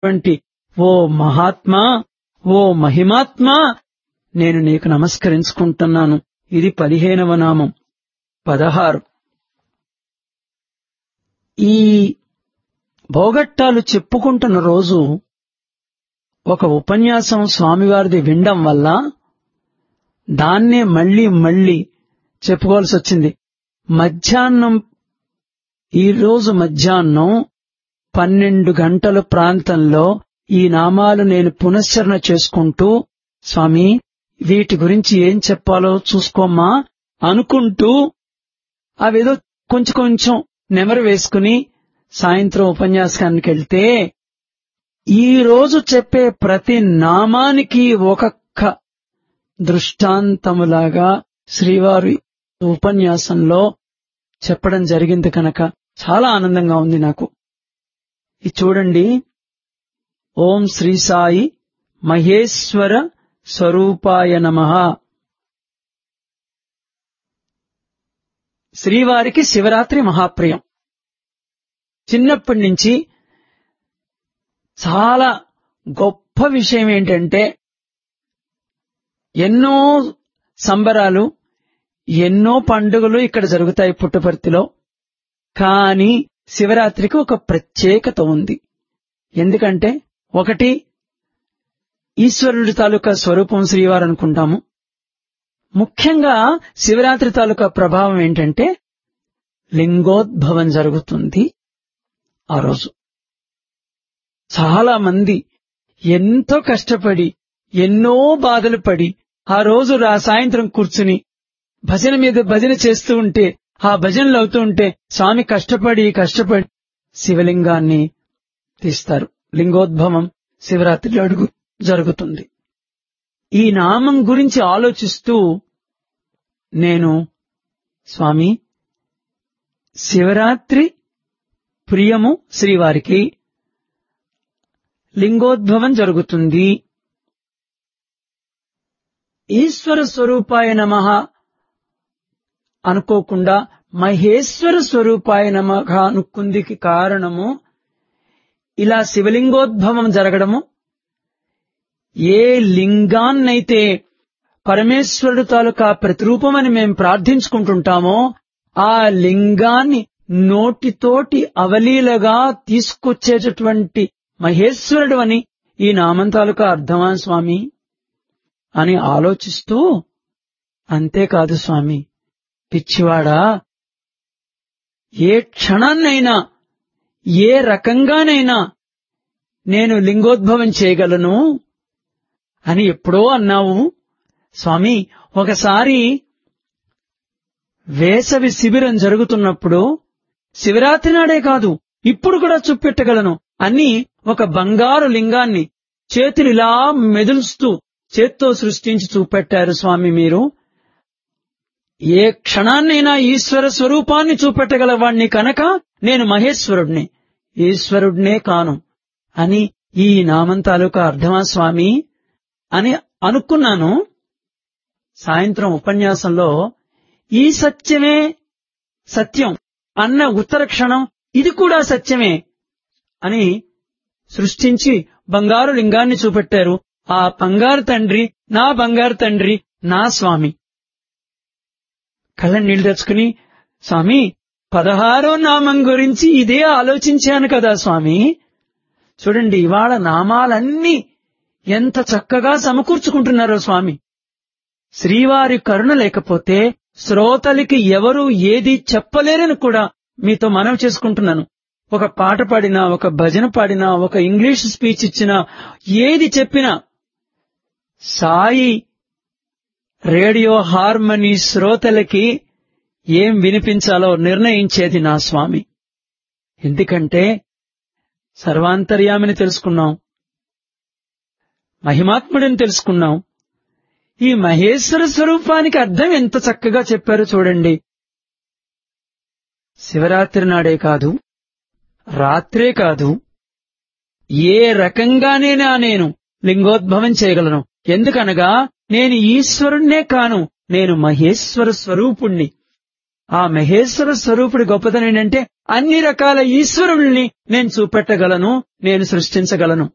వంటి ఓ మహాత్మా ఓ మహిమాత్మా నేను నీకు నమస్కరించుకుంటున్నాను ఇది పదిహేనవ నామం పదహారు ఈ భోగట్టాలు చెప్పుకుంటున్న రోజు ఒక ఉపన్యాసం స్వామివారిది వినడం వల్ల దాన్నే మళ్లీ మళ్లీ చెప్పుకోవాల్సి వచ్చింది మధ్యాహ్నం ఈ రోజు మధ్యాహ్నం పన్నెండు గంటల ప్రాంతంలో ఈ నామాలు నేను పునశ్చరణ చేసుకుంటూ స్వామి వీటి గురించి ఏం చెప్పాలో చూసుకోమ్మా అనుకుంటూ అవేదో కొంచెం కొంచెం నెమరు వేసుకుని సాయంత్రం ఉపన్యాసానికి వెళ్తే ఈ రోజు చెప్పే ప్రతి నామానికి ఒక్కొక్క దృష్టాంతములాగా శ్రీవారి ఉపన్యాసంలో చెప్పడం జరిగింది కనుక చాలా ఆనందంగా ఉంది నాకు ఇది చూడండి ఓం శ్రీ సాయి మహేశ్వర స్వరూపాయ నమ శ్రీవారికి శివరాత్రి మహాప్రియం చిన్నప్పటి నుంచి చాలా గొప్ప విషయం ఏంటంటే ఎన్నో సంబరాలు ఎన్నో పండుగలు ఇక్కడ జరుగుతాయి పుట్టపర్తిలో కానీ శివరాత్రికి ఒక ప్రత్యేకత ఉంది ఎందుకంటే ఒకటి ఈశ్వరుడి తాలూకా స్వరూపం శ్రీవారు అనుకుంటాము ముఖ్యంగా శివరాత్రి తాలూకా ప్రభావం ఏంటంటే లింగోద్భవం జరుగుతుంది ఆ రోజు చాలా మంది ఎంతో కష్టపడి ఎన్నో బాధలు పడి ఆ రోజు రా సాయంత్రం కూర్చుని భజన మీద భజన చేస్తూ ఉంటే ఆ భజనలు అవుతూ ఉంటే స్వామి కష్టపడి కష్టపడి శివలింగాన్ని తీస్తారు లింగోద్భవం శివరాత్రి అడుగు జరుగుతుంది ఈ నామం గురించి ఆలోచిస్తూ నేను స్వామి శివరాత్రి ప్రియము శ్రీవారికి లింగోద్భవం జరుగుతుంది ఈశ్వర స్వరూపాయ నమ అనుకోకుండా మహేశ్వర స్వరూపాయ నమ అనుకుందికి కారణము ఇలా శివలింగోద్భవం జరగడము ఏ లింగాన్నైతే పరమేశ్వరుడు తాలూకా ప్రతిరూపమని మేం ప్రార్థించుకుంటుంటామో ఆ లింగాన్ని నోటితోటి అవలీలగా తీసుకొచ్చేటటువంటి మహేశ్వరుడు అని ఈ నామం తాలూకా అర్థమా స్వామి అని ఆలోచిస్తూ అంతేకాదు స్వామి పిచ్చివాడా ఏ క్షణాన్నైనా ఏ రకంగానైనా నేను లింగోద్భవం చేయగలను అని ఎప్పుడో అన్నావు స్వామి ఒకసారి వేసవి శిబిరం జరుగుతున్నప్పుడు శివరాత్రి నాడే కాదు ఇప్పుడు కూడా చూపెట్టగలను అని ఒక బంగారు లింగాన్ని చేతులు ఇలా మెదులుస్తూ చేత్తో సృష్టించి చూపెట్టారు స్వామి మీరు ఏ క్షణాన్నైనా ఈశ్వర స్వరూపాన్ని చూపెట్టగలవాణ్ణి కనుక నేను మహేశ్వరుడిని ఈశ్వరుడినే కాను అని ఈ నామం తాలూకా అర్థమా స్వామి అని అనుకున్నాను సాయంత్రం ఉపన్యాసంలో ఈ సత్యమే సత్యం అన్న ఉత్తర క్షణం ఇది కూడా సత్యమే అని సృష్టించి బంగారు లింగాన్ని చూపెట్టారు ఆ బంగారు తండ్రి నా బంగారు తండ్రి నా స్వామి కళ్ళ నీళ్లు తెచ్చుకుని స్వామి పదహారో నామం గురించి ఇదే ఆలోచించాను కదా స్వామి చూడండి ఇవాళ నామాలన్నీ ఎంత చక్కగా సమకూర్చుకుంటున్నారో స్వామి శ్రీవారి కరుణ లేకపోతే శ్రోతలకి ఎవరు ఏది చెప్పలేరని కూడా మీతో మనవి చేసుకుంటున్నాను ఒక పాట పాడినా ఒక భజన పాడినా ఒక ఇంగ్లీష్ స్పీచ్ ఇచ్చినా ఏది చెప్పినా సాయి రేడియో హార్మనీ శ్రోతలకి ఏం వినిపించాలో నిర్ణయించేది నా స్వామి ఎందుకంటే సర్వాంతర్యామిని తెలుసుకున్నాం మహిమాత్ముడిని తెలుసుకున్నాం ఈ మహేశ్వర స్వరూపానికి అర్థం ఎంత చక్కగా చెప్పారో చూడండి శివరాత్రి నాడే కాదు రాత్రే కాదు ఏ రకంగానేనా నేను లింగోద్భవం చేయగలను ఎందుకనగా నేను ఈశ్వరుణ్ణే కాను నేను మహేశ్వర స్వరూపుణ్ణి ఆ మహేశ్వర స్వరూపుడి గొప్పతనం ఏంటంటే అన్ని రకాల ఈశ్వరుల్ని నేను చూపెట్టగలను నేను సృష్టించగలను